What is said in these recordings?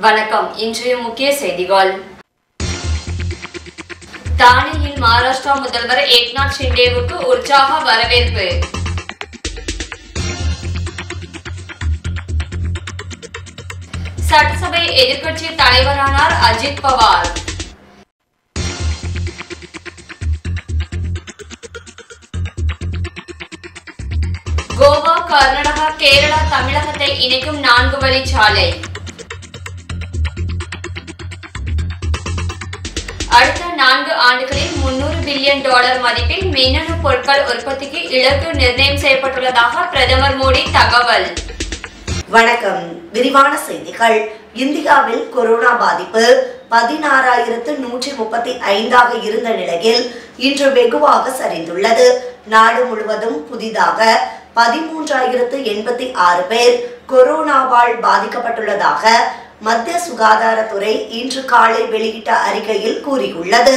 வணக்கம் இன்றைய முக்கிய செய்திகள் தானேயில் மகாராஷ்டிரா முதல்வர் ஏக்நாத் ஷிண்டேவுக்கு உற்சாக வரவேற்பு சட்டசபை எதிர்க்கட்சி தலைவரானார் அஜித் பவார் கோவா கர்நாடகா கேரளா தமிழகத்தை இணைக்கும் நான்கு வழிச்சாலை அடுத்த நான்கு ஆண்டுகளில் முன்னூறு பில்லியன் டாலர் மதிப்பில் மின்னணு பொருட்கள் உற்பத்திக்கு இலக்கு நிர்ணயம் செய்யப்பட்டுள்ளதாக பிரதமர் மோடி தகவல் வணக்கம் விரிவான செய்திகள் இந்தியாவில் கொரோனா பாதிப்பு பதினாறாயிரத்து நூற்றி முப்பத்தி ஐந்தாக இருந்த நிலையில் இன்று வெகுவாக சரிந்துள்ளது நாடு முழுவதும் புதிதாக பதிமூன்றாயிரத்து எண்பத்தி ஆறு பேர் கொரோனாவால் பாதிக்கப்பட்டுள்ளதாக மத்திய சுகாதாரத்துறை இன்று காலை வெளியிட்ட அறிக்கையில் கூறியுள்ளது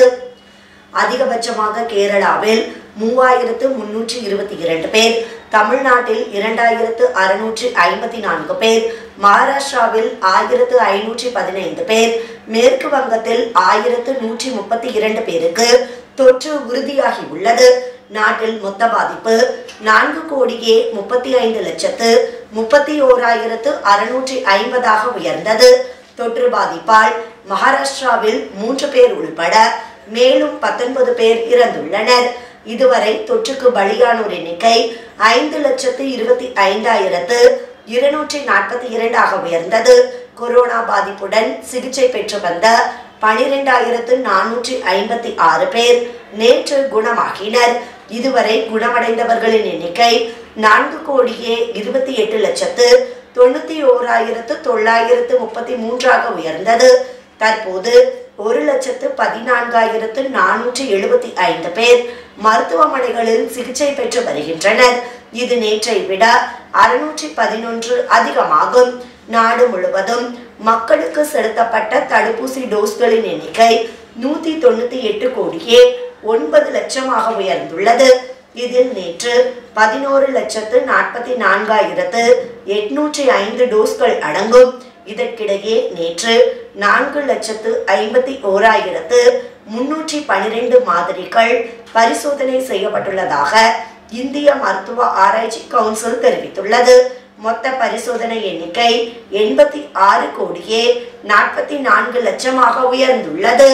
அதிகபட்சமாக கேரளாவில் மூவாயிரத்து முன்னூற்றி இருபத்தி இரண்டு பேர் தமிழ்நாட்டில் இரண்டாயிரத்து அறுநூற்றி ஐம்பத்தி நான்கு பேர் மகாராஷ்டிராவில் ஆயிரத்து ஐநூற்றி பதினைந்து பேர் மேற்கு வங்கத்தில் ஆயிரத்து நூற்றி முப்பத்தி இரண்டு பேருக்கு தொற்று உறுதியாகி உள்ளது நாட்டில் மொத்த பாதிப்பு நான்கு கோடியே முப்பத்தி ஐந்து லட்சத்து முப்பத்தி ஓராயிரத்து அறுநூற்றி ஐம்பதாக உயர்ந்தது தொற்று பாதிப்பால் மகாராஷ்டிராவில் மூன்று பேர் உள்பட மேலும் பத்தொன்பது பேர் இறந்துள்ளனர் இதுவரை தொற்றுக்கு பலியானோர் எண்ணிக்கை ஐந்து லட்சத்து இருபத்தி ஐந்தாயிரத்து இருநூற்றி நாற்பத்தி இரண்டாக உயர்ந்தது கொரோனா பாதிப்புடன் சிகிச்சை பெற்று வந்த பனிரெண்டாயிரத்து நானூற்றி ஐம்பத்தி ஆறு பேர் நேற்று குணமாகினர் இதுவரை குணமடைந்தவர்களின் எண்ணிக்கை நான்கு கோடியே இருபத்தி எட்டு லட்சத்து தொண்ணூத்தி ஓராயிரத்து தொள்ளாயிரத்து முப்பத்தி மூன்றாக உயர்ந்தது தற்போது ஒரு லட்சத்து பதினான்காயிரத்து நானூற்றி எழுபத்தி ஐந்து பேர் மருத்துவமனைகளில் சிகிச்சை பெற்று வருகின்றனர் இது நேற்றை விட அறுநூற்றி பதினொன்று அதிகமாகும் நாடு முழுவதும் மக்களுக்கு செலுத்தப்பட்ட தடுப்பூசி டோஸ்களின் எண்ணிக்கை நூத்தி தொண்ணூத்தி எட்டு கோடியே ஒன்பது லட்சமாக உயர்ந்துள்ளது இதில் நேற்று பதினோரு லட்சத்து நாற்பத்தி நான்காயிரத்து எட்நூற்றி ஐந்து டோஸ்கள் அடங்கும் இதற்கிடையே நேற்று நான்கு லட்சத்து ஐம்பத்தி ஓராயிரத்து முன்னூற்றி பனிரெண்டு மாதிரிகள் பரிசோதனை செய்யப்பட்டுள்ளதாக இந்திய மருத்துவ ஆராய்ச்சி கவுன்சில் தெரிவித்துள்ளது மொத்த பரிசோதனை எண்ணிக்கை எண்பத்தி ஆறு கோடியே நாற்பத்தி நான்கு லட்சமாக உயர்ந்துள்ளது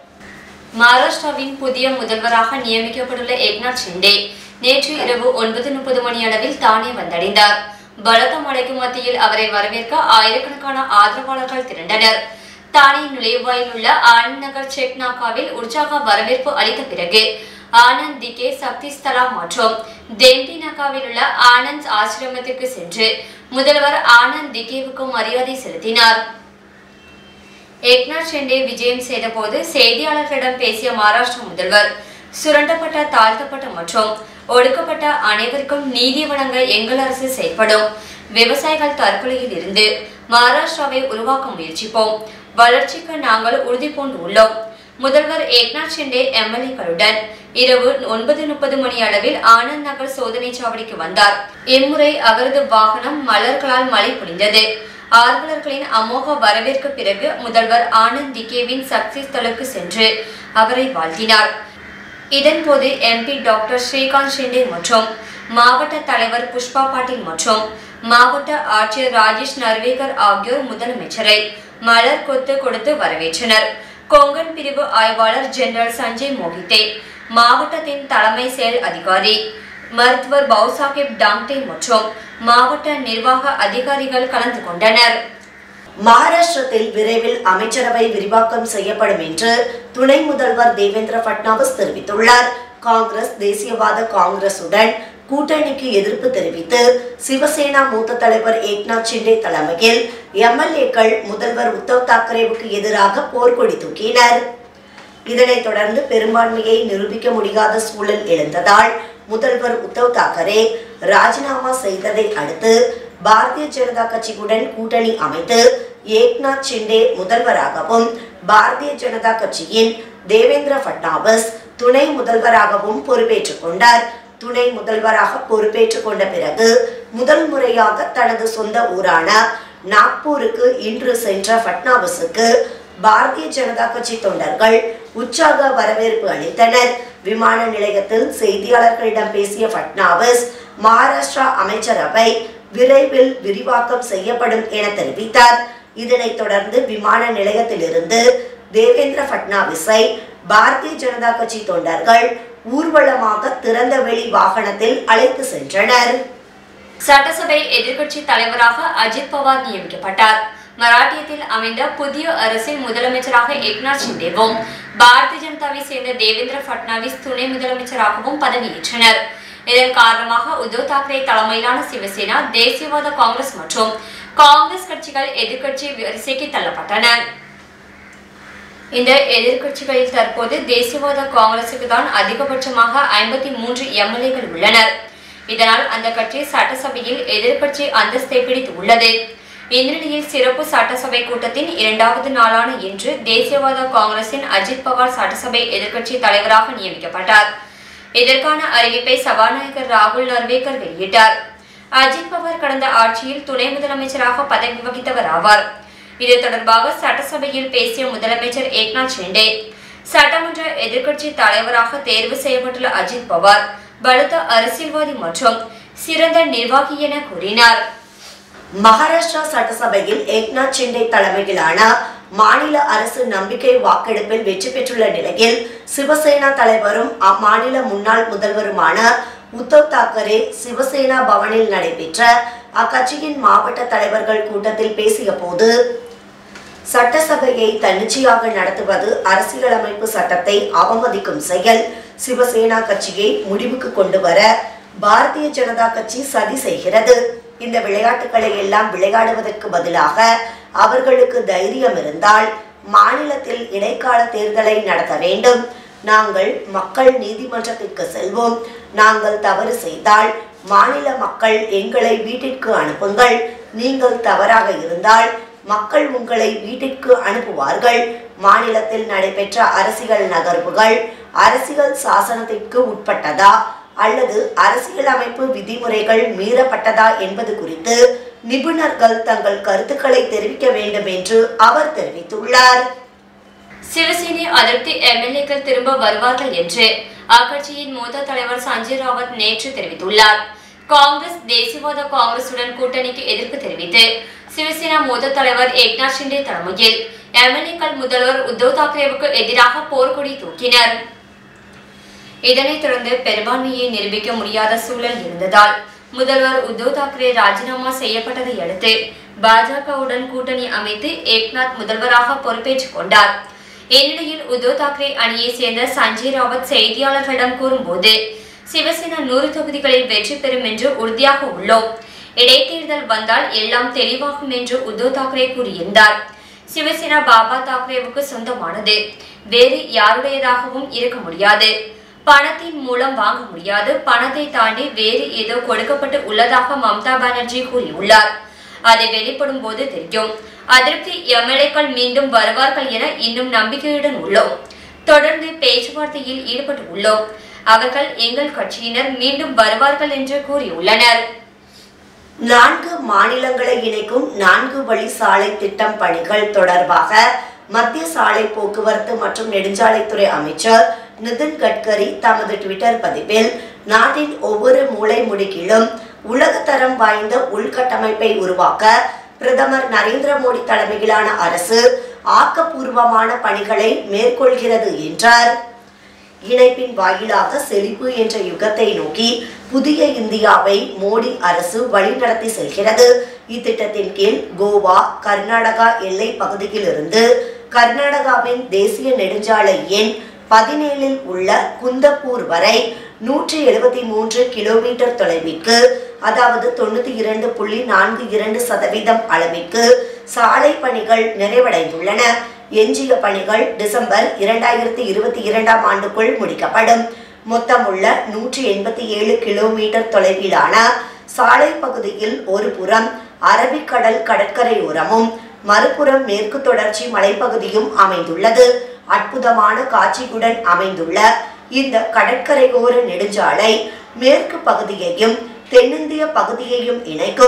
மகாராஷ்டிராவின் புதிய முதல்வராக நியமிக்கப்பட்டுள்ள ஏக்நாத் ஷிண்டே நேற்று இரவு ஒன்பது முப்பது மணி அளவில் தானே வந்தடைந்தார் பலத்த மழைக்கு மத்தியில் அவரை வரவேற்க ஆயிரக்கணக்கான ஆதரவாளர்கள் திரண்டனர் தானே நுழைவாயில் உள்ள ஆனந்த் நகர் செக் நாக்காவில் உற்சாக வரவேற்பு அளித்த பிறகு ஆனந்த் திகே சக்தி ஸ்தலா மற்றும் தேம்பி நகாவில் உள்ள ஆனந்த் ஆசிரமத்திற்கு சென்று முதல்வர் ஆனந்த் திகேவுக்கு மரியாதை செலுத்தினார் ஏக்நாத் ஷிண்டே விஜயம் செய்தபோது செய்தியாளர்களிடம் பேசிய மகாராஷ்டிரா முதல்வர் சுரண்டப்பட்ட தாழ்த்தப்பட்ட மற்றும் ஒடுக்கப்பட்ட அனைவருக்கும் நீதி வழங்க எங்கள் அரசு செயல்படும் விவசாயிகள் தற்கொலையில் இருந்து மகாராஷ்டிராவை உருவாக்க முயற்சிப்போம் வளர்ச்சிக்கு நாங்கள் உறுதி பூண்டு உள்ளோம் முதல்வர் ஏக்நாத் ஷிண்டே எம்எல்ஏக்களுடன் இரவு ஒன்பது முப்பது மணி அளவில் ஆனந்த் நகர் சோதனை சாவடிக்கு வந்தார் இம்முறை அவரது வாகனம் மலர்களால் மழை பொழிந்தது ஆர்வலர்களின் அமோக வரவேற்கு பிறகு முதல்வர் ஆனந்த் திகேவின் சக்தி ஸ்தலுக்கு சென்று அவரை வாழ்த்தினார் இதன்போது எம்பி டாக்டர் ஸ்ரீகாந்த் ஷிண்டே மற்றும் மாவட்ட தலைவர் புஷ்பா பாட்டீல் மற்றும் மாவட்ட ஆட்சியர் ராஜேஷ் நர்வேகர் ஆகியோர் முதலமைச்சரை மலர் கொத்து கொடுத்து வரவேற்றனர் கொங்கன் பிரிவு ஆய்வாளர் ஜெனரல் சஞ்சய் மோகிதே மாவட்டத்தின் தலைமை செயல் அதிகாரி மருத்துவர் பவுசாஹிப் டாங்டே மற்றும் மாவட்ட நிர்வாக அதிகாரிகள் கலந்து கொண்டனர் மகாராஷ்டிரத்தில் விரைவில் அமைச்சரவை விரிவாக்கம் செய்யப்படும் என்று துணை முதல்வர் தேவேந்திர பட்னாவிஸ் தெரிவித்துள்ளார் காங்கிரஸ் தேசியவாத காங்கிரசுடன் கூட்டணிக்கு எதிர்ப்பு தெரிவித்து சிவசேனா மூத்த தலைவர் ஏக்நாத் ஷிண்டே தலைமையில் எம்எல்ஏக்கள் முதல்வர் உத்தவ் தாக்கரேவுக்கு எதிராக போர்க்கொடி தூக்கினர் இதனைத் தொடர்ந்து பெரும்பான்மையை நிரூபிக்க முடியாத சூழல் எழுந்ததால் முதல்வர் உத்தவ் தாக்கரே ராஜினாமா செய்ததை அடுத்து பாரதிய ஜனதா கட்சியுடன் கூட்டணி அமைத்து ஏக்நாத் ஷிண்டே முதல்வராகவும் பாரதிய ஜனதா கட்சியின் தேவேந்திர பட்னாவிஸ் துணை முதல்வராகவும் பொறுப்பேற்றுக் கொண்டார் துணை முதல்வராக பொறுப்பேற்றுக் கொண்ட பிறகு முதல் முறையாக தனது சொந்த ஊரான நாக்பூருக்கு இன்று சென்ற ஃபட்னாவிஸுக்கு பாரதிய ஜனதா கட்சி தொண்டர்கள் உற்சாக வரவேற்பு அளித்தனர் விமான நிலையத்தில் செய்தியாளர்களிடம் பேசிய ஃபட்னாவிஸ் மகாராஷ்டிரா அமைச்சரவை விரைவில் விரிவாக்கம் செய்யப்படும் என தெரிவித்தார் இதனைத் தொடர்ந்து விமான நிலையத்திலிருந்து தேவேந்திர ஃபட்னாவிஸை பாரதிய ஜனதா கட்சி தொண்டர்கள் ஊர்வலமாக திறந்தவெளி வாகனத்தில் அழைத்து சென்றனர் சட்டசபை எதிர்க்கட்சி தலைவராக அஜித் பவார் நியமிக்கப்பட்டார் மராட்டியத்தில் அமைந்த புதிய அரசின் முதலமைச்சராக ஏக்நாத் ஷிண்டேவும் பாரதிய ஜனதாவை சேர்ந்த தேவேந்திர பட்னாவிஸ் துணை முதலமைச்சராகவும் பதவியேற்றனர் இதன் காரணமாக உத்தவ் தாக்கரே தலைமையிலான சிவசேனா தேசியவாத காங்கிரஸ் மற்றும் காங்கிரஸ் கட்சிகள் எதிர்க்கட்சி வரிசைக்கு தள்ளப்பட்டன இந்த எதிர்க்கட்சிகளில் தற்போது தேசியவாத காங்கிரசுக்கு தான் அதிகபட்சமாக ஐம்பத்தி மூன்று எம்எல்ஏக்கள் உள்ளனர் இதனால் அந்த கட்சி சட்டசபையில் எதிர்க்கட்சி அந்தஸ்தை பிடித்து உள்ளது இந்த நிலையில் சிறப்பு சட்டசபை கூட்டத்தின் இரண்டாவது நாளான இன்று தேசியவாத காங்கிரசின் அஜித் பவார் சட்டசபை எதிர்க்கட்சி தலைவராக நியமிக்கப்பட்டார் இதற்கான அறிவிப்பை சபாநாயகர் ராகுல் நர்வேக்கர் வெளியிட்டார் அஜித் பவார் கடந்த ஆட்சியில் துணை முதலமைச்சராக பதவி வகித்தவர் ஆவார் இது தொடர்பாக சட்டசபையில் பேசிய முதலமைச்சர் ஏக்நாத் ஷிண்டே சட்டமன்ற எதிர்க்கட்சி தலைவராக தேர்வு செய்யப்பட்டுள்ள அஜித் பவார் பலத்த அரசியல்வாதி மற்றும் சிறந்த நிர்வாகி என கூறினார் மகாராஷ்டிரா சட்டசபையில் ஏக்நாத் ஷிண்டே தலைமையிலான மாநில அரசு நம்பிக்கை வாக்கெடுப்பில் வெற்றி பெற்றுள்ள நிலையில் சிவசேனா தலைவரும் அம்மாநில முன்னாள் முதல்வருமான உத்தவ் தாக்கரே சிவசேனா பவனில் நடைபெற்ற அக்கட்சியின் மாவட்ட தலைவர்கள் கூட்டத்தில் பேசிய போது சட்டசபையை தன்னிச்சையாக நடத்துவது அரசியலமைப்பு சட்டத்தை அவமதிக்கும் செயல் சிவசேனா கட்சியை முடிவுக்கு கொண்டு வர பாரதிய ஜனதா கட்சி சதி செய்கிறது இந்த விளையாட்டுகளை எல்லாம் விளையாடுவதற்கு பதிலாக அவர்களுக்கு தைரியம் இருந்தால் மாநிலத்தில் இடைக்கால தேர்தலை நடத்த வேண்டும் நாங்கள் மக்கள் நீதிமன்றத்திற்கு செல்வோம் நாங்கள் தவறு செய்தால் மாநில மக்கள் எங்களை வீட்டிற்கு அனுப்புங்கள் நீங்கள் தவறாக இருந்தால் மக்கள் உங்களை வீட்டிற்கு அனுப்புவார்கள் மாநிலத்தில் நடைபெற்ற அரசியல் நகர்வுகள் அரசியல் சாசனத்திற்கு உட்பட்டதா அல்லது அரசியலமைப்பு விதிமுறைகள் மீறப்பட்டதா என்பது குறித்து நிபுணர்கள் தங்கள் கருத்துக்களை தெரிவிக்க வேண்டும் என்று அவர் தெரிவித்துள்ளார் சிவசேனை அதிருப்தி எம்எல்ஏக்கள் திரும்ப வருவார்கள் என்று அக்கட்சியின் மூத்த தலைவர் சஞ்சய் ராவத் நேற்று தெரிவித்துள்ளார் காங்கிரஸ் தேசியவாத காங்கிரசுடன் கூட்டணிக்கு எதிர்ப்பு தெரிவித்து சிவசேனா மூத்த தலைவர் ஏக்நாத் ஷிண்டே தலைமையில் எம்எல்ஏக்கள் முதல்வர் உத்தவ் தாக்கரேவுக்கு எதிராக போர்க்கொடி தூக்கினர் இதனைத் தொடர்ந்து பெரும்பான்மையை நிரூபிக்க முடியாத சூழல் இருந்ததால் முதல்வர் உத்தவ் தாக்கரே ராஜினாமா செய்யப்பட்டதை அடுத்து பாஜகவுடன் கூட்டணி அமைத்து ஏக்நாத் முதல்வராக பொறுப்பேற்றுக் கொண்டார் இந்நிலையில் உத்தவ் தாக்கரே அணியை சேர்ந்த சஞ்சய் ராவத் செய்தியாளர்களிடம் கூறும்போது சிவசேனா நூறு தொகுதிகளில் வெற்றி பெறும் என்று உறுதியாக உள்ளோம் இடைத்தேர்தல் வந்தால் எல்லாம் தெளிவாகும் என்று உத்தவ் தாக்கரே கூறியிருந்தார் சிவசேனா பாபா தாக்கரேவுக்கு சொந்தமானது வேறு யாருடையதாகவும் இருக்க முடியாது பணத்தின் மூலம் வாங்க முடியாது பணத்தை தாண்டி வேறு ஏதோ கொடுக்கப்பட்டு உள்ளதாக மம்தா பானர்ஜி கூறியுள்ளார் அதை வெளிப்படும் போது தெரியும் அதிருப்தி எம்எல்ஏக்கள் மீண்டும் வருவார்கள் என இன்னும் நம்பிக்கையுடன் உள்ளோம் தொடர்ந்து பேச்சுவார்த்தையில் ஈடுபட்டு உள்ளோம் அவர்கள் எங்கள் கட்சியினர் மீண்டும் வருவார்கள் என்று கூறியுள்ளனர் நான்கு மாநிலங்களை இணைக்கும் நான்கு வழி சாலை திட்டம் பணிகள் தொடர்பாக மத்திய சாலை போக்குவரத்து மற்றும் நெடுஞ்சாலைத்துறை அமைச்சர் நிதின் கட்கரி தமது ட்விட்டர் பதிவில் நாட்டின் ஒவ்வொரு மூலை முடுக்கிலும் உலகத்தரம் வாய்ந்த உள்கட்டமைப்பை உருவாக்க பிரதமர் நரேந்திர மோடி தலைமையிலான அரசு ஆக்கப்பூர்வமான பணிகளை மேற்கொள்கிறது என்றார் இணைப்பின் வாயிலாக செழிப்பு என்ற யுகத்தை நோக்கி புதிய இந்தியாவை மோடி அரசு வழிநடத்தி செல்கிறது இத்திட்டத்தின் கீழ் கோவா கர்நாடகா எல்லை பகுதியிலிருந்து கர்நாடகாவின் தேசிய நெடுஞ்சாலை எண் பதினேழில் உள்ள குந்தப்பூர் வரை நூற்றி எழுபத்தி மூன்று கிலோமீட்டர் தொலைவிற்கு அதாவது தொண்ணூத்தி இரண்டு புள்ளி நான்கு இரண்டு சதவீதம் அளவிற்கு சாலை பணிகள் நிறைவடைந்துள்ளன எஞ்சிய பணிகள் டிசம்பர் இரண்டாயிரத்தி இருபத்தி இரண்டாம் ஆண்டுக்குள் முடிக்கப்படும் மொத்தமுள்ள நூற்றி எண்பத்தி ஏழு கிலோமீட்டர் தொலைவிலான சாலை பகுதியில் ஒரு புறம் அரபிக்கடல் கடற்கரையோரமும் மறுபுறம் மேற்கு தொடர்ச்சி மலைப்பகுதியும் அமைந்துள்ளது அற்புதமான காட்சியுடன் அமைந்துள்ள இந்த கடற்கரையோர நெடுஞ்சாலை மேற்கு பகுதியையும் தென்னிந்திய பகுதியையும் இணைக்கும்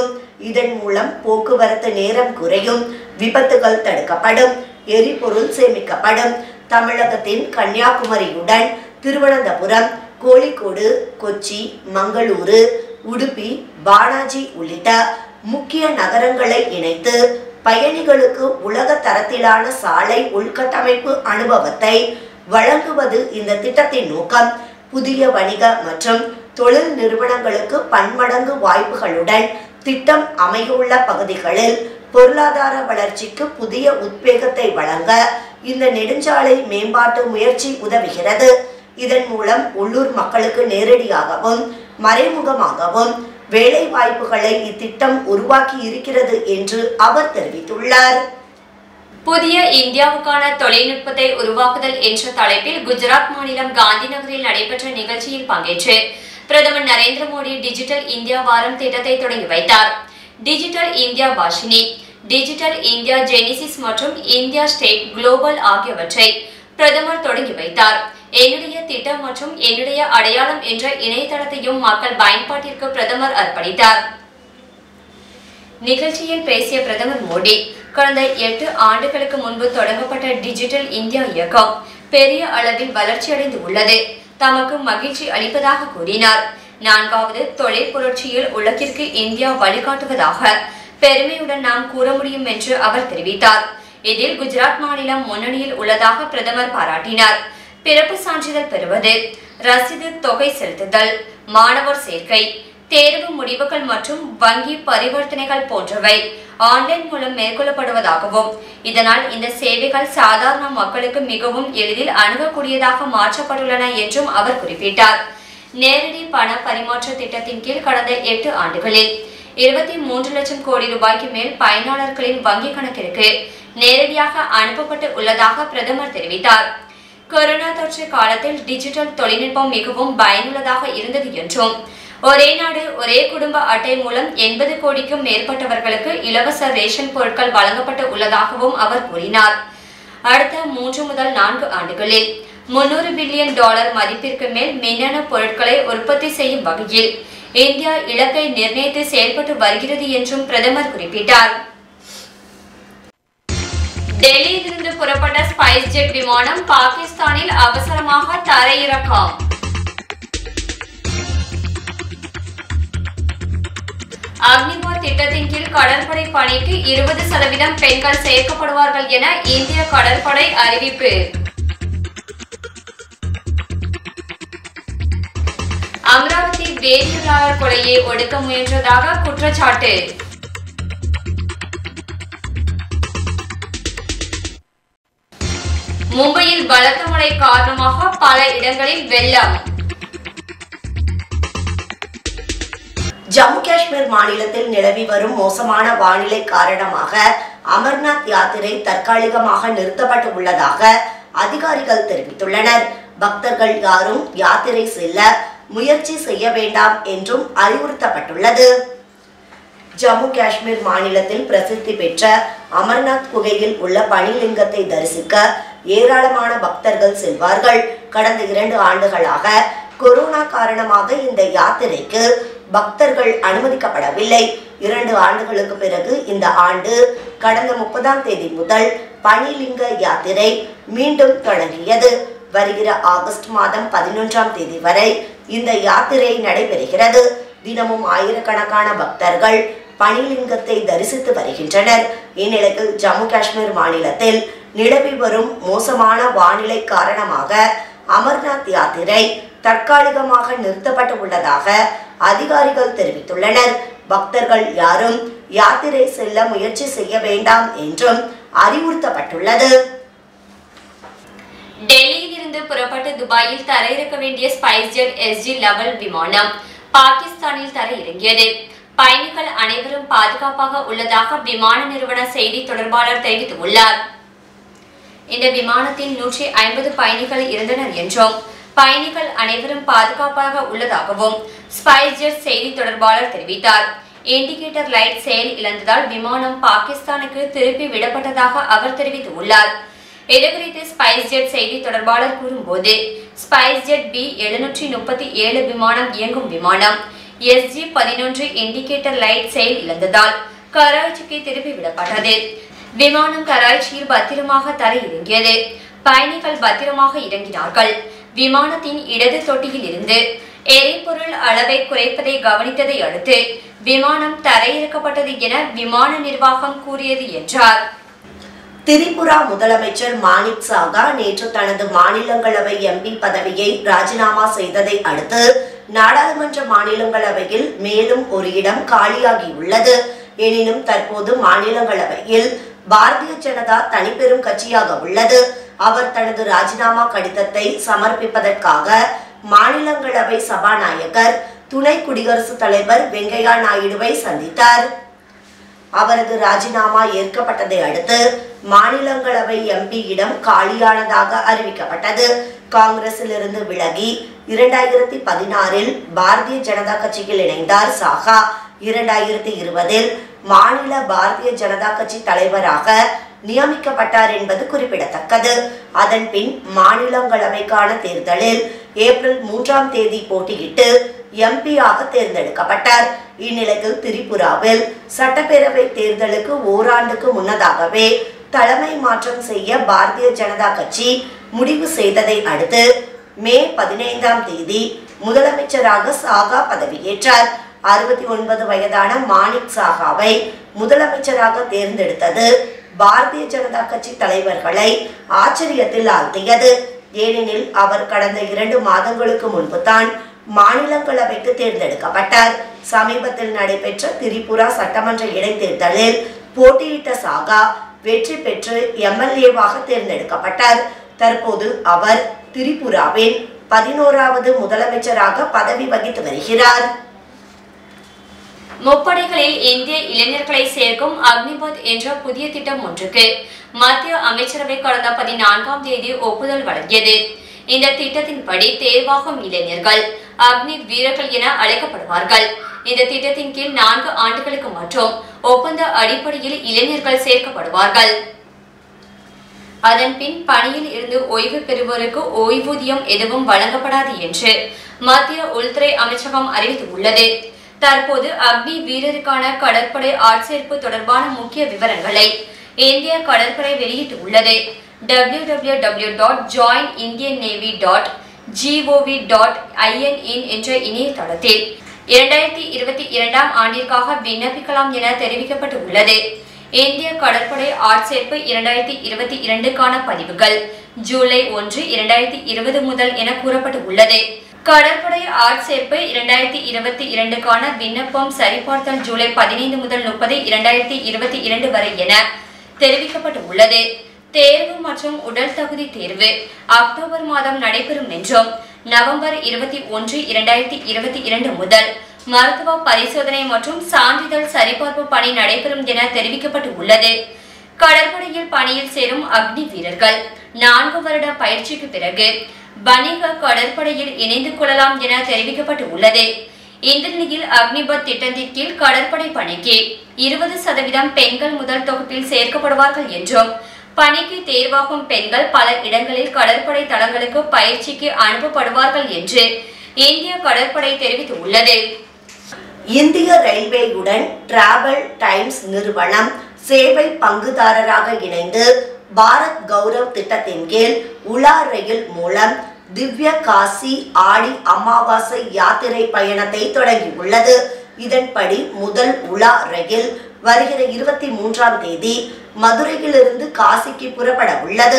இதன் மூலம் போக்குவரத்து நேரம் குறையும் விபத்துகள் தடுக்கப்படும் எரிபொருள் சேமிக்கப்படும் தமிழகத்தின் கன்னியாகுமரியுடன் திருவனந்தபுரம் கோழிக்கோடு கொச்சி மங்களூரு உடுப்பி பாலாஜி உள்ளிட்ட முக்கிய நகரங்களை இணைத்து பயணிகளுக்கு உலக தரத்திலான சாலை உள்கட்டமைப்பு அனுபவத்தை வழங்குவது இந்த திட்டத்தின் நோக்கம் புதிய வணிக மற்றும் தொழில் நிறுவனங்களுக்கு பன்மடங்கு வாய்ப்புகளுடன் திட்டம் அமையுள்ள பகுதிகளில் பொருளாதார வளர்ச்சிக்கு புதிய உத்வேகத்தை வழங்க இந்த நெடுஞ்சாலை மேம்பாட்டு முயற்சி உதவுகிறது இதன் மூலம் உள்ளூர் மக்களுக்கு நேரடியாகவும் மறைமுகமாகவும் வேலை வாய்ப்புகளை இத்திட்டம் உருவாக்கி இருக்கிறது என்று அவர் தெரிவித்துள்ளார் புதிய இந்தியாவுக்கான தொழில்நுட்பத்தை உருவாக்குதல் என்ற தலைப்பில் குஜராத் மாநிலம் காந்தி நகரில் நடைபெற்ற நிகழ்ச்சியில் பங்கேற்று பிரதமர் நரேந்திர மோடி டிஜிட்டல் இந்தியா வாரம் திட்டத்தை தொடங்கி வைத்தார் digital India Bhashini digital India genesis மற்றும் இந்தியா ஸ்டேட் குளோபல் ஆகியவற்றை பிரதமர் தொடங்கி வைத்தார் என்னுடைய திட்டம் மற்றும் என்னுடைய அடையாளம் என்ற இணையதளத்தையும் மக்கள் பயன்பாட்டிற்கு பிரதமர் அர்ப்பணித்தார் நிகழ்ச்சியில் பேசிய பிரதமர் மோடி கடந்த எட்டு ஆண்டுகளுக்கு முன்பு தொடங்கப்பட்ட டிஜிட்டல் இந்தியா இயக்கம் பெரிய அளவில் வளர்ச்சியடைந்து உள்ளது தமக்கு மகிழ்ச்சி அளிப்பதாக கூறினார் நான்காவது தொழில் புரட்சியில் உலகிற்கு இந்தியா வழிகாட்டுவதாக பெருமையுடன் நாம் கூற முடியும் என்று அவர் தெரிவித்தார் இதில் குஜராத் மாநிலம் முன்னணியில் உள்ளதாக பிரதமர் பாராட்டினார் பிறப்பு சான்றிதழ் பெறுவது ரசீது தொகை செலுத்துதல் மாணவர் சேர்க்கை தேர்வு முடிவுகள் மற்றும் வங்கி பரிவர்த்தனைகள் போன்றவை ஆன்லைன் மூலம் மேற்கொள்ளப்படுவதாகவும் இதனால் இந்த சேவைகள் சாதாரண மக்களுக்கு மிகவும் எளிதில் அணுகக்கூடியதாக மாற்றப்பட்டுள்ளன என்றும் அவர் குறிப்பிட்டார் நேரடி பண பரிமாற்ற திட்டத்தின் கீழ் கடந்த எட்டு ஆண்டுகளில் இருபத்தி மூன்று லட்சம் கோடி ரூபாய்க்கு மேல் பயனாளர்களின் வங்கி கணக்கிற்கு நேரடியாக அனுப்பப்பட்டு உள்ளதாக பிரதமர் தெரிவித்தார் கொரோனா தொற்று காலத்தில் டிஜிட்டல் தொழில்நுட்பம் மிகவும் பயனுள்ளதாக இருந்தது என்றும் ஒரே நாடு ஒரே குடும்ப அட்டை மூலம் எண்பது கோடிக்கும் மேற்பட்டவர்களுக்கு இலவச ரேஷன் பொருட்கள் வழங்கப்பட்டு உள்ளதாகவும் அவர் கூறினார் அடுத்த மூன்று முதல் நான்கு ஆண்டுகளில் முன்னூறு பில்லியன் டாலர் மதிப்பிற்கு மேல் மின்னணு பொருட்களை உற்பத்தி செய்யும் வகையில் இந்தியா இலக்கை நிர்ணயித்து செயல்பட்டு வருகிறது என்றும் பிரதமர் குறிப்பிட்டார் டெல்லியிலிருந்து புறப்பட்ட ஸ்பைஸ் ஜெட் விமானம் பாகிஸ்தானில் அவசரமாக தரையிறக்கம் அக்னிபாத் திட்டத்தின் கீழ் கடற்படை பணிக்கு இருபது சதவீதம் பெண்கள் சேர்க்கப்படுவார்கள் என இந்திய கடற்படை அறிவிப்பு அமராவதி வேதியியலாளர் கொலையை ஒடுக்க முயன்றதாக குற்றச்சாட்டு மும்பையில் பலத்த மழை காரணமாக பல இடங்களில் வெள்ளம் ஜம்மு காஷ்மீர் மாநிலத்தில் நிலவி வரும் மோசமான வானிலை காரணமாக அமர்நாத் யாத்திரை தற்காலிகமாக நிறுத்தப்பட்டு உள்ளதாக அதிகாரிகள் தெரிவித்துள்ளனர் பக்தர்கள் யாரும் யாத்திரை செல்ல முயற்சி செய்ய வேண்டாம் என்றும் அறிவுறுத்தப்பட்டுள்ளது ஜம்மு காஷ்மீர் மாநிலத்தில் பிரசித்தி பெற்ற அமர்நாத் குகையில் உள்ள பனிலிங்கத்தை தரிசிக்க ஏராளமான பக்தர்கள் செல்வார்கள் கடந்த இரண்டு ஆண்டுகளாக கொரோனா காரணமாக இந்த யாத்திரைக்கு பக்தர்கள் அனுமதிக்கப்படவில்லை இரண்டு ஆண்டுகளுக்கு பிறகு இந்த ஆண்டு கடந்த முப்பதாம் தேதி முதல் பனிலிங்க யாத்திரை மீண்டும் தொடங்கியது வருகிற ஆகஸ்ட் மாதம் பதினொன்றாம் தேதி வரை இந்த யாத்திரை நடைபெறுகிறது தினமும் ஆயிரக்கணக்கான பக்தர்கள் பனிலிங்கத்தை தரிசித்து வருகின்றனர் இந்நிலையில் ஜம்மு காஷ்மீர் மாநிலத்தில் நிலவி வரும் மோசமான வானிலை காரணமாக அமர்நாத் யாத்திரை தற்காலிகமாக நிறுத்தப்பட்டு உள்ளதாக அதிகாரிகள் தெரிவித்துள்ளனர் பக்தர்கள் யாரும் யாத்திரை செல்ல முயற்சி செய்ய வேண்டாம் என்றும் அறிவுறுத்தப்பட்டுள்ளது டெல்லியிலிருந்து புறப்பட்டு துபாயில் தரையிறக்க வேண்டிய ஸ்பைஸ் ஜெட் எஸ்ஜி லெவல் விமானம் பாகிஸ்தானில் தரையிறங்கியது பயணிகள் அனைவரும் பாதுகாப்பாக உள்ளதாக விமான நிறுவன செய்தி தொடர்பாளர் தெரிவித்துள்ளார் இந்த விமானத்தில் நூற்றி ஐம்பது பயணிகள் இருந்தனர் என்றும் பயணிகள் அனைவரும் பாதுகாப்பாக உள்ளதாகவும் ஸ்பைஸ் ஜெட் செய்தி தொடர்பாளர் தெரிவித்தார் இண்டிகேட்டர் லைட் செயல் இழந்ததால் விமானம் பாகிஸ்தானுக்கு திருப்பி விடப்பட்டதாக அவர் தெரிவித்துள்ளார் இதுகுறித்து ஸ்பைஸ் ஜெட் செய்தி தொடர்பாளர் கூறும்போது ஸ்பைஸ் ஜெட் பி எழுநூற்றி முப்பத்தி ஏழு விமானம் இயங்கும் விமானம் எஸ்ஜி பதினொன்று இண்டிகேட்டர் லைட் செயல் இழந்ததால் கராச்சிக்கு திருப்பி விடப்பட்டது விமானம் கராச்சியில் பத்திரமாக தரையிறங்கியது பயணிகள் பத்திரமாக இறங்கினார்கள் விமானத்தின் இடது தொட்டியில் இருந்து எரிபொருள் அளவை குறைப்பதை கவனித்ததை அடுத்து விமானம் தரையிறக்கப்பட்டது என விமான நிர்வாகம் கூறியது என்றார் திரிபுரா முதலமைச்சர் மாணிக் சாகா நேற்று தனது மாநிலங்களவை எம்பி பதவியை ராஜினாமா செய்ததை அடுத்து நாடாளுமன்ற மாநிலங்களவையில் மேலும் ஒரு இடம் காலியாகியுள்ளது எனினும் தற்போது மாநிலங்களவையில் பாரதிய ஜனதா தனிப்பெரும் கட்சியாக உள்ளது அவர் தனது ராஜினாமா கடிதத்தை சமர்ப்பிப்பதற்காக மாநிலங்களவை சபாநாயகர் துணை குடியரசுத் தலைவர் வெங்கையா நாயுடுவை சந்தித்தார் அவரது ராஜினாமா ஏற்கப்பட்டதை அடுத்து மாநிலங்களவை எம்பியிடம் காலியானதாக அறிவிக்கப்பட்டது காங்கிரசிலிருந்து விலகி இரண்டாயிரத்தி பதினாறில் பாரதிய ஜனதா கட்சியில் இணைந்தார் சாகா இரண்டாயிரத்தி இருபதில் மாநில பாரதிய ஜனதா கட்சி தலைவராக நியமிக்கப்பட்டார் என்பது குறிப்பிடத்தக்கது அதன் பின் மாநிலங்களவைக்கான தேர்தலில் ஏப்ரல் மூன்றாம் தேதி போட்டியிட்டு எம்பியாக தேர்ந்தெடுக்கப்பட்டார் இந்நிலையில் திரிபுராவில் சட்டப்பேரவை தேர்தலுக்கு ஓராண்டுக்கு முன்னதாகவே தலைமை மாற்றம் செய்ய பாரதிய ஜனதா கட்சி முடிவு செய்ததை அடுத்து மே பதினைந்தாம் தேதி முதலமைச்சராக சாகா பதவியேற்றார் அறுபத்தி ஒன்பது வயதான மாணிக் சாகாவை முதலமைச்சராக தேர்ந்தெடுத்தது பாரதிய ஜனதா கட்சி தலைவர்களை ஆச்சரியத்தில் ஆழ்த்தியது ஏனெனில் அவர் கடந்த இரண்டு மாதங்களுக்கு முன்பு தான் மாநிலங்களவைக்கு தேர்ந்தெடுக்கப்பட்டார் சமீபத்தில் நடைபெற்ற திரிபுரா சட்டமன்ற இடைத்தேர்தலில் போட்டியிட்ட சாகா வெற்றி பெற்று எம்எல்ஏவாக தேர்ந்தெடுக்கப்பட்டார் தற்போது அவர் திரிபுராவின் பதினோராவது முதலமைச்சராக பதவி வகித்து வருகிறார் முப்படைகளில் இந்திய இளைஞர்களை சேர்க்கும் அக்னிபத் என்ற புதிய திட்டம் ஒன்றுக்கு மத்திய அமைச்சரவை கடந்த பதினான்காம் தேதி ஒப்புதல் வழங்கியது இந்த திட்டத்தின்படி தேர்வாகும் இளைஞர்கள் அக்னி வீரர்கள் என அழைக்கப்படுவார்கள் இந்த திட்டத்தின் கீழ் நான்கு ஆண்டுகளுக்கு மற்றும் ஒப்பந்த அடிப்படையில் இளைஞர்கள் சேர்க்கப்படுவார்கள் அதன் பின் பணியில் இருந்து ஓய்வு பெறுவோருக்கு ஓய்வூதியம் எதுவும் வழங்கப்படாது என்று மத்திய உள்துறை அமைச்சகம் அறிவித்துள்ளது தற்போது அக்னி வீரருக்கான கடற்படை ஆட்சேர்ப்பு தொடர்பான முக்கிய விவரங்களை இந்திய கடற்படை வெளியிட்டுள்ளது W W W dot join Indian navy dot gov dot in என்ற இணையதளத்தில் இரண்டாயிரத்தி இருபத்தி இரண்டாம் ஆண்டிற்காக விண்ணப்பிக்கலாம் என தெரிவிக்கப்பட்டு உள்ளது இந்திய கடற்படை ஆட்சேர்ப்பு இரண்டாயிரத்தி இருபத்தி இரண்டுக்கான பதிவுகள் ஜூலை ஒன்று இரண்டாயிரத்தி இருபது முதல் என கூறப்பட்டு உள்ளது கடற்படை ஆட்சேர்ப்பு இரண்டாயிரத்தி இருபத்தி இரண்டுக்கான விண்ணப்பம் சரிபார்த்தல் ஜூலை பதினைந்து முதல் முப்பது இரண்டாயிரத்தி இருபத்தி இரண்டு வரை என தெரிவிக்கப்பட்டு உள்ளது தேர்வு மற்றும் உடல் தகுதி தேர்வு அக்டோபர் மாதம் நடைபெறும் என்றும் நவம்பர் இருபத்தி ஒன்று இரண்டாயிரத்தி இருபத்தி இரண்டு முதல் மருத்துவ பரிசோதனை மற்றும் சான்றிதழ் சரிபார்ப்பு பணி நடைபெறும் என தெரிவிக்கப்பட்டு உள்ளது கடற்படையில் பணியில் சேரும் அக்னி வீரர்கள் நான்கு வருட பயிற்சிக்கு பிறகு வணிக கடற்படையில் இணைந்து கொள்ளலாம் என தெரிவிக்கப்பட்டு உள்ளது இந்த நிலையில் அக்னிபத் திட்டத்தின் கீழ் கடற்படை பணிக்கு இருபது சதவீதம் பெண்கள் முதல் தொகுப்பில் சேர்க்கப்படுவார்கள் என்றும் பணிக்கு தேர்வாகும் பெண்கள் பல இடங்களில் கடற்படை தளங்களுக்கு பயிற்சிக்கு அனுப்பப்படுவார்கள் என்று இந்திய கடற்படை தெரிவித்துள்ளது இந்திய ரயில்வேயுடன் டிராவல் டைம்ஸ் நிறுவனம் சேவை பங்குதாரராக இணைந்து பாரத் கௌரவ் திட்டத்தின் கீழ் உலா ரயில் மூலம் திவ்ய காசி ஆடி அமாவாசை யாத்திரை பயணத்தை தொடங்கியுள்ளது இதன்படி முதல் உலா ரயில் வருகிற இருபத்தி மூன்றாம் தேதி மதுரையிலிருந்து காசிக்கு புறப்பட உள்ளது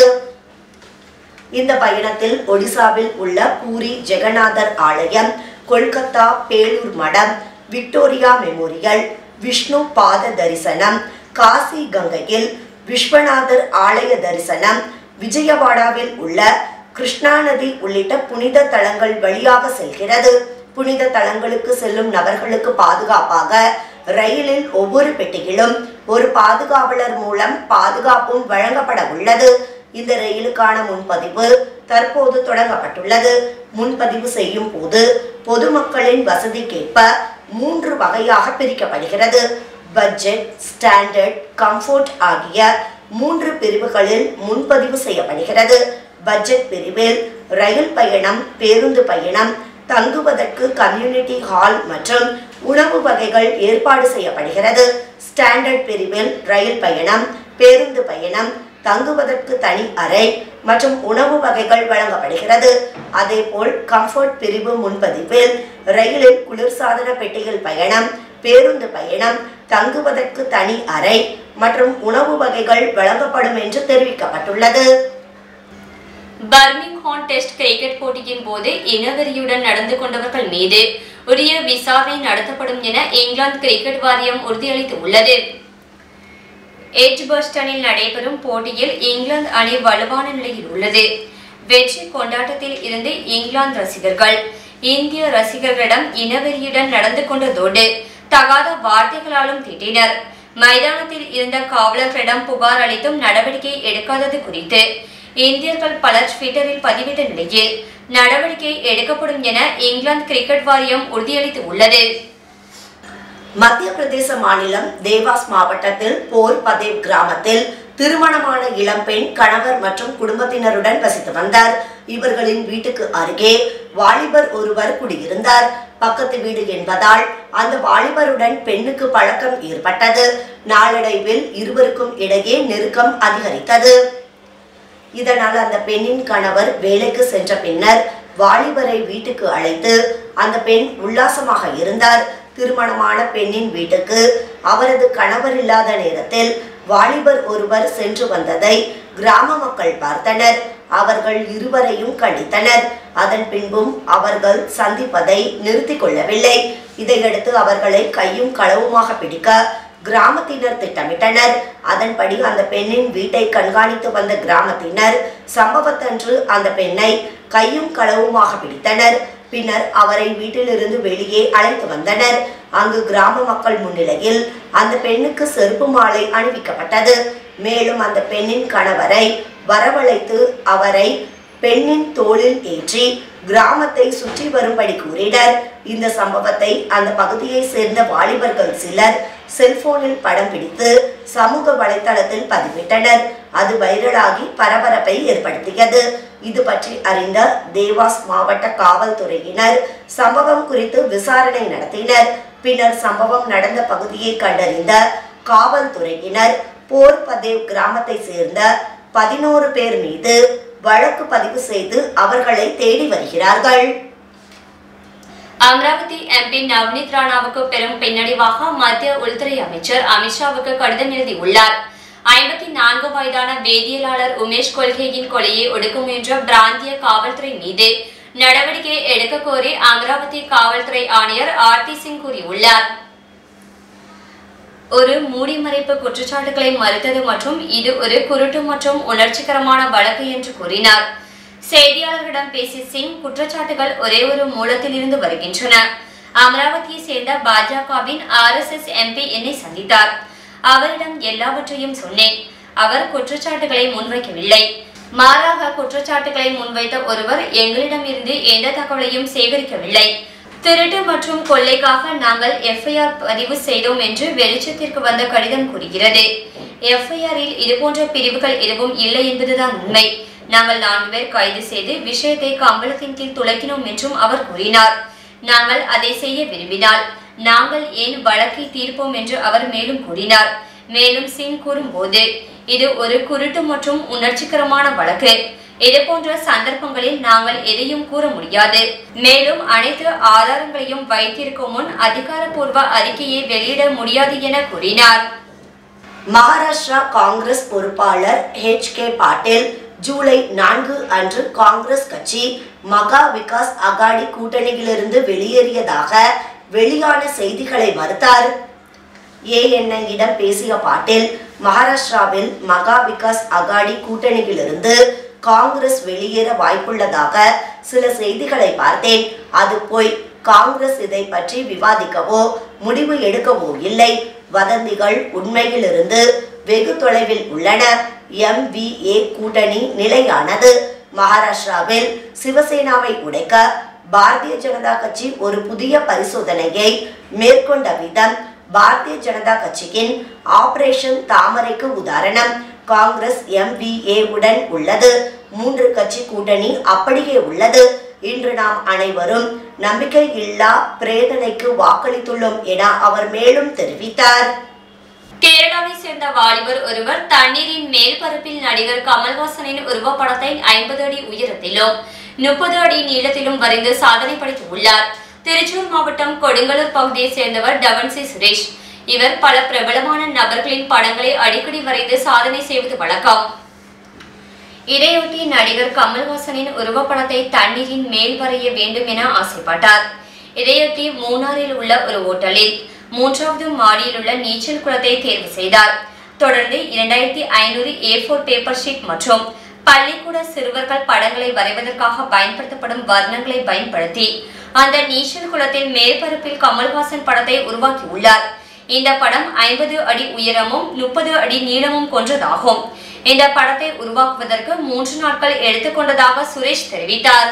இந்த பயணத்தில் ஒடிசாவில் உள்ள பூரி ஜெகநாதர் ஆலயம் கொல்கத்தா பேலூர் மடம் விக்டோரியா மெமோரியல் விஷ்ணு பாத தரிசனம் காசி கங்கையில் விஸ்வநாதர் ஆலய தரிசனம் விஜயவாடாவில் உள்ள கிருஷ்ணா நதி உள்ளிட்ட புனித தலங்கள் வழியாக செல்கிறது புனித தலங்களுக்கு செல்லும் நபர்களுக்கு பாதுகாப்பாக ரயிலில் ஒவ்வொரு பெட்டியிலும் ஒரு பாதுகாவலர் மூலம் பாதுகாப்பும் வழங்கப்பட உள்ளது இந்த ரயிலுக்கான முன்பதிவு தற்போது தொடங்கப்பட்டுள்ளது முன்பதிவு செய்யும் போது பொதுமக்களின் வசதிக்கேற்ப மூன்று வகையாக பிரிக்கப்படுகிறது பட்ஜெட் ஸ்டாண்டர்ட் கம்ஃபோர்ட் ஆகிய மூன்று பிரிவுகளில் முன்பதிவு செய்யப்படுகிறது பட்ஜெட் பிரிவில் ரயில் பயணம் பேருந்து பயணம் தங்குவதற்கு கம்யூனிட்டி ஹால் மற்றும் உணவு வகைகள் ஏற்பாடு செய்யப்படுகிறது ஸ்டாண்டர்ட் பிரிவில் ரயில் பயணம் பேருந்து பயணம் தங்குவதற்கு தனி அறை மற்றும் உணவு வகைகள் வழங்கப்படுகிறது அதேபோல் கம்ஃபர்ட் பிரிவு முன்பதிவில் ரயிலில் குளிர்சாதன பெட்டியில் பயணம் பேருந்து பயணம் தங்குவதற்கு தனி அறை மற்றும் உணவு வகைகள் வழங்கப்படும் என்று தெரிவிக்கப்பட்டுள்ளது பர்மிங்ஹாம் டெஸ்ட் கிரிக்கெட் போட்டியின் போது இனவெறியுடன் நடந்து கொண்டவர்கள் மீது உரிய விசாரணை நடத்தப்படும் என இங்கிலாந்து கிரிக்கெட் வாரியம் உறுதியளித்துள்ளது எட்ஜ்பர்ஸ்டனில் நடைபெறும் போட்டியில் இங்கிலாந்து அணி வலுவான நிலையில் உள்ளது வெற்றி கொண்டாட்டத்தில் இருந்து இங்கிலாந்து ரசிகர்கள் இந்திய ரசிகர்களிடம் இனவெறியுடன் நடந்து கொண்டதோடு தகாத வார்த்தைகளாலும் திட்டினர் மைதானத்தில் இருந்த காவலர்களிடம் புகார் அளித்தும் நடவடிக்கை எடுக்காதது குறித்து இந்தியர்கள் பலர் ட்விட்டரில் பதிவிட்ட நிலையில் நடவடிக்கை எடுக்கப்படும் என இங்கிலாந்து கிரிக்கெட் வாரியம் உறுதியளித்து உள்ளது மத்திய பிரதேச மாநிலம் தேவாஸ் மாவட்டத்தில் போர் பதேவ் கிராமத்தில் திருமணமான இளம்பெண் கணவர் மற்றும் குடும்பத்தினருடன் வசித்து வந்தார் இவர்களின் வீட்டுக்கு அருகே வாலிபர் ஒருவர் குடியிருந்தார் பக்கத்து வீடு என்பதால் அந்த வாலிபருடன் பெண்ணுக்கு பழக்கம் ஏற்பட்டது நாளடைவில் இருவருக்கும் இடையே நெருக்கம் அதிகரித்தது இதனால் அந்த பெண்ணின் கணவர் வேலைக்கு சென்ற பின்னர் வாலிபரை வீட்டுக்கு அழைத்து அந்த பெண் உல்லாசமாக இருந்தார் திருமணமான பெண்ணின் வீட்டுக்கு அவரது கணவர் இல்லாத நேரத்தில் வாலிபர் ஒருவர் சென்று வந்ததை கிராம மக்கள் பார்த்தனர் அவர்கள் இருவரையும் கண்டித்தனர் அதன் பின்பும் அவர்கள் சந்திப்பதை நிறுத்திக் கொள்ளவில்லை இதையடுத்து அவர்களை கையும் களவுமாக பிடிக்க கிராமத்தினர் திட்டமிட்டனர் அதன்படி அந்த பெண்ணின் வீட்டை கண்காணித்து வந்த கிராமத்தினர் சம்பவத்தன்று அந்த பெண்ணை கையும் களவுமாக பிடித்தனர் பின்னர் அவரை வீட்டிலிருந்து வெளியே அழைத்து வந்தனர் அங்கு கிராம மக்கள் முன்னிலையில் அந்த பெண்ணுக்கு செருப்பு மாலை அணிவிக்கப்பட்டது மேலும் அந்த பெண்ணின் கணவரை வரவழைத்து அவரை பெண்ணின் தோளில் ஏற்றி கிராமத்தை சுற்றி வரும்படி கூறினர் இந்த சம்பவத்தை அந்த பகுதியை சேர்ந்த வாலிபர்கள் சிலர் செல்போனில் படம் பிடித்து சமூக வலைதளத்தில் பதிவிட்டனர் அது வைரலாகி பரபரப்பை ஏற்படுத்தியது இது பற்றி அறிந்த தேவாஸ் மாவட்ட காவல்துறையினர் சம்பவம் குறித்து விசாரணை நடத்தினர் பின்னர் சம்பவம் நடந்த பகுதியை கண்டறிந்த காவல்துறையினர் போர் பதேவ் கிராமத்தை சேர்ந்த பதினோரு பேர் மீது வழக்கு பதிவு செய்து அவர்களை தேடி வருகிறார்கள் அமராவதி எம்பி நவ்னீத் ராணாவுக்கு பெரும் பின்னடைவாக மத்திய உள்துறை அமைச்சர் அமித்ஷாவுக்கு கடிதம் எழுதியுள்ளார் ஐம்பத்தி நான்கு வயதான வேதியியலாளர் உமேஷ் கொள்கையின் கொலையை ஒடுக்க முயன்ற பிராந்திய காவல்துறை மீது நடவடிக்கை எடுக்க கோரி அமராவதி காவல்துறை ஆணையர் ஆர்த்தி சிங் கூறியுள்ளார் ஒரு மூடிமறைப்பு குற்றச்சாட்டுகளை மறுத்தது மற்றும் இது ஒரு குருட்டு மற்றும் உணர்ச்சிகரமான வழக்கு என்று கூறினார் செய்தியாளர்களிடம் பேசிய சிங் குற்றச்சாட்டுகள் ஒரே ஒரு மூலத்திலிருந்து வருகின்றன அமராவதியை சேர்ந்த பாஜகவின் ஆர்எஸ்எஸ் எம்பி என்னை சந்தித்தார் அவரிடம் எல்லாவற்றையும் சொன்னேன் அவர் குற்றச்சாட்டுகளை முன்வைக்கவில்லை மாறாக குற்றச்சாட்டுகளை முன்வைத்த ஒருவர் எங்களிடம் இருந்து எந்த தகவலையும் சேகரிக்கவில்லை திருட்டு மற்றும் கொள்ளைக்காக நாங்கள் எஃப்ஐஆர் பதிவு செய்தோம் என்று வெளிச்சத்திற்கு வந்த கடிதம் கூறுகிறது எஃப்ஐஆரில் இதுபோன்ற பிரிவுகள் எதுவும் இல்லை என்பதுதான் உண்மை நாங்கள் நான்கு பேர் கைது செய்து விஷயத்தை கம்பளத்தின் கீழ் துளைக்கினோம் என்றும் அவர் கூறினார் நாங்கள் அதை செய்ய விரும்பினால் நாங்கள் ஏன் வழக்கை தீர்ப்போம் என்று அவர் மேலும் கூறினார் மேலும் சிங் கூறும்போது இது ஒரு குருட்டு மற்றும் உணர்ச்சிகரமான வழக்கு இதுபோன்ற சந்தர்ப்பங்களில் நாங்கள் எதையும் கூற முடியாது மேலும் அனைத்து ஆதாரங்களையும் வைத்திருக்கும் முன் அதிகாரப்பூர்வ அறிக்கையை வெளியிட முடியாது என கூறினார் மகாராஷ்டிரா காங்கிரஸ் பொறுப்பாளர் ஹெச் கே பாட்டீல் ஜூலை நான்கு அன்று காங்கிரஸ் கட்சி மகா விகாஸ் அகாடி கூட்டணியிலிருந்து வெளியேறியதாக வெளியான செய்திகளை மறுத்தார் ஏஎன்ஐயிடம் பேசிய பாட்டீல் மகாராஷ்டிராவில் மகா விகாஸ் அகாடி கூட்டணியிலிருந்து காங்கிரஸ் வெளியேற வாய்ப்புள்ளதாக சில செய்திகளை பார்த்தேன் அது போய் காங்கிரஸ் இதை பற்றி விவாதிக்கவோ முடிவு எடுக்கவோ இல்லை வதந்திகள் உண்மையிலிருந்து வெகு தொலைவில் உள்ளன எம்விஏ கூட்டணி நிலையானது மகாராஷ்டிராவில் சிவசேனாவை உடைக்க பாரதிய ஜனதா கட்சி ஒரு புதிய பரிசோதனையை மேற்கொண்ட விதம் பாரதிய ஜனதா கட்சியின் ஆபரேஷன் தாமரைக்கு உதாரணம் காங்கிரஸ் எம்விஏ உடன் உள்ளது மூன்று கட்சி கூட்டணி அப்படியே உள்ளது இன்று நாம் அனைவரும் நம்பிக்கை இல்லா பிரேதனைக்கு வாக்களித்துள்ளோம் என அவர் மேலும் தெரிவித்தார் கேரளாவை சேர்ந்த வாலிபர் ஒருவர் தண்ணீரின் மேல் பரப்பில் நடிகர் கமல்ஹாசனின் உருவப்படத்தை ஐம்பது அடி உயரத்திலும் முப்பது அடி நீளத்திலும் வரைந்து சாதனை படைத்துள்ளார் திருச்சூர் மாவட்டம் கொடுங்கலூர் பகுதியைச் சேர்ந்தவர் டவன்சி சுரேஷ் இவர் பல பிரபலமான நபர்களின் படங்களை அடிக்கடி வரைந்து சாதனை செய்வது வழக்கம் இதையொட்டி நடிகர் கமல்ஹாசனின் உருவப்படத்தை தண்ணீரின் மேல் வரைய வேண்டும் என ஆசைப்பட்டார் இதையொட்டி மூணாறில் உள்ள ஒரு ஓட்டலில் மூன்றாவது மாடியில் உள்ள நீச்சல் குளத்தை தேர்வு செய்தார் தொடர்ந்து இரண்டாயிரத்தி ஐநூறு ஏ ஃபோர் பேப்பர் ஷீட் மற்றும் பள்ளிக்கூட சிறுவர்கள் படங்களை வரைவதற்காக பயன்படுத்தப்படும் வர்ணங்களை பயன்படுத்தி அந்த நீச்சல் குளத்தின் மேற்பரப்பில் கமல்ஹாசன் படத்தை உருவாக்கியுள்ளார் இந்த படம் ஐம்பது அடி உயரமும் முப்பது அடி நீளமும் கொண்டதாகும் இந்த படத்தை உருவாக்குவதற்கு மூன்று நாட்கள் எடுத்துக்கொண்டதாக சுரேஷ் தெரிவித்தார்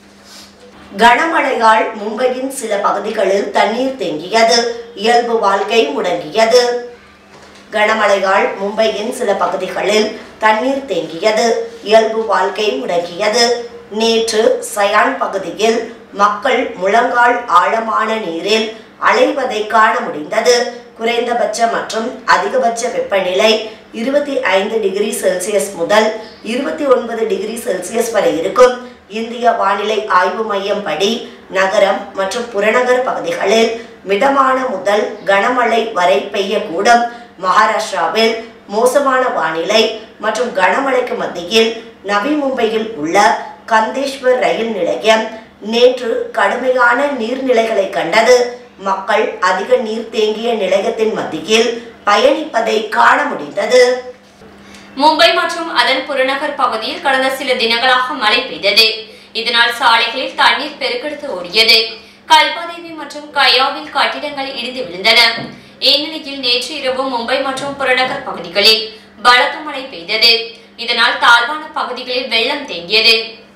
கனமழையால் மும்பையின் சில பகுதிகளில் தண்ணீர் தேங்கியது இயல்பு வாழ்க்கை முடங்கியது கனமழையால் மும்பையின் சில பகுதிகளில் தண்ணீர் தேங்கியது இயல்பு வாழ்க்கை முடங்கியது நேற்று சயான் பகுதியில் மக்கள் முழங்கால் ஆழமான நீரில் அலைவதை காண முடிந்தது குறைந்தபட்ச மற்றும் அதிகபட்ச வெப்பநிலை இருபத்தி ஐந்து டிகிரி செல்சியஸ் முதல் இருபத்தி ஒன்பது டிகிரி செல்சியஸ் வரை இருக்கும் இந்திய வானிலை ஆய்வு மையம் படி நகரம் மற்றும் புறநகர் பகுதிகளில் மிதமான முதல் கனமழை வரை பெய்யக்கூடும் மகாராஷ்டிராவில் மோசமான வானிலை மற்றும் கனமழைக்கு மத்தியில் நவி மும்பையில் உள்ள கந்தேஸ்வர் ரயில் நிலையம் நேற்று கடுமையான நீர்நிலைகளை கண்டது மக்கள் அதிக நீர் தேங்கிய நிலையத்தின் மத்தியில் பயணிப்பதை காண முடிந்தது மும்பை மற்றும் அதன் புறநகர் பகுதியில் கடந்த சில தினங்களாக மழை பெய்தது இதனால் சாலைகளில் தண்ணீர் பெருக்கெடுத்து ஓடியது கல்பாதேவி மற்றும் கயாவில் கட்டிடங்கள் இடிந்து விழுந்தன இந்நிலையில் நேற்று இரவு மும்பை மற்றும் புறநகர் பகுதிகளில் பலத்த மழை பெய்தது இதனால் தாழ்வான பகுதிகளில் வெள்ளம் தேங்கியது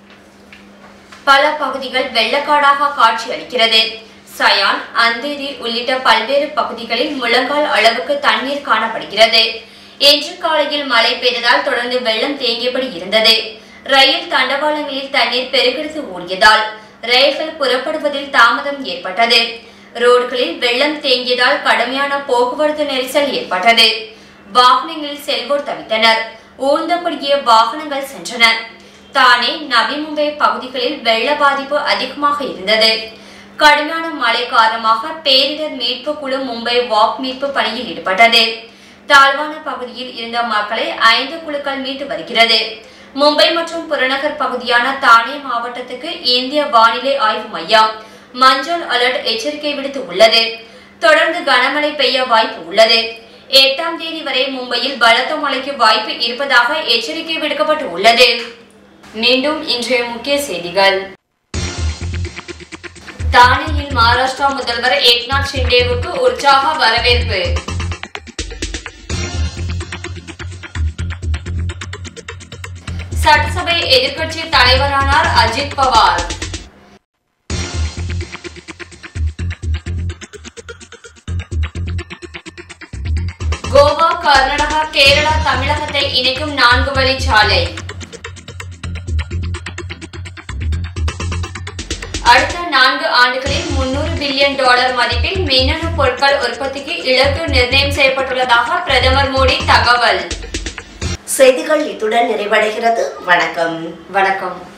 பல பகுதிகள் வெள்ளக்காடாக காட்சி அளிக்கிறது சயான் அந்தேரி உள்ளிட்ட பல்வேறு பகுதிகளில் முழங்கால் அளவுக்கு தண்ணீர் காணப்படுகிறது இன்று காலையில் மழை பெய்ததால் தொடர்ந்து வெள்ளம் தேங்கியபடி இருந்தது ரயில் தண்டவாளங்களில் தண்ணீர் பெருக்கெடுத்து ஓடியதால் ரயில்கள் புறப்படுவதில் தாமதம் ஏற்பட்டது ரோடுகளில் வெள்ளம் தேங்கியதால் கடுமையான போக்குவரத்து நெரிசல் ஏற்பட்டது வாகனங்களில் செல்வோர் தவித்தனர் ஊர்ந்தபடியே வாகனங்கள் சென்றன தானே நவி மும்பை பகுதிகளில் வெள்ள பாதிப்பு அதிகமாக இருந்தது கடுமையான மழை காரணமாக பேரிடர் மீட்பு குழு மும்பை வாக் மீட்பு பணியில் ஈடுபட்டது தாழ்வான பகுதியில் இருந்த மக்களை ஐந்து குழுக்கள் மீட்டு வருகிறது மும்பை மற்றும் புறநகர் பகுதியான தானே மாவட்டத்துக்கு இந்திய வானிலை ஆய்வு மையம் மஞ்சள் அலர்ட் எச்சரிக்கை விடுத்து உள்ளது தொடர்ந்து கனமழை பெய்ய வாய்ப்பு உள்ளது எட்டாம் தேதி வரை மும்பையில் பலத்த மழைக்கு வாய்ப்பு இருப்பதாக எச்சரிக்கை விடுக்கப்பட்டு உள்ளது மீண்டும் இன்றைய முக்கிய செய்திகள் தானேயில் மகாராஷ்டிரா முதல்வர் ஏக்நாத் ஷிண்டேவுக்கு உற்சாக வரவேற்பு சட்டசபை எதிர்க்கட்சி தலைவரானார் அஜித் பவார் கோவா கர்நாடகா கேரளா தமிழகத்தை இணைக்கும் நான்கு வழிச்சாலை அடுத்த நான்கு ஆண்டுகளில் முன்னூறு பில்லியன் டாலர் மதிப்பில் மின்னணு பொருட்கள் உற்பத்திக்கு இலக்கு நிர்ணயம் செய்யப்பட்டுள்ளதாக பிரதமர் மோடி தகவல் செய்திகள் இத்துடன் நிறைவடைகிறது வணக்கம் வணக்கம்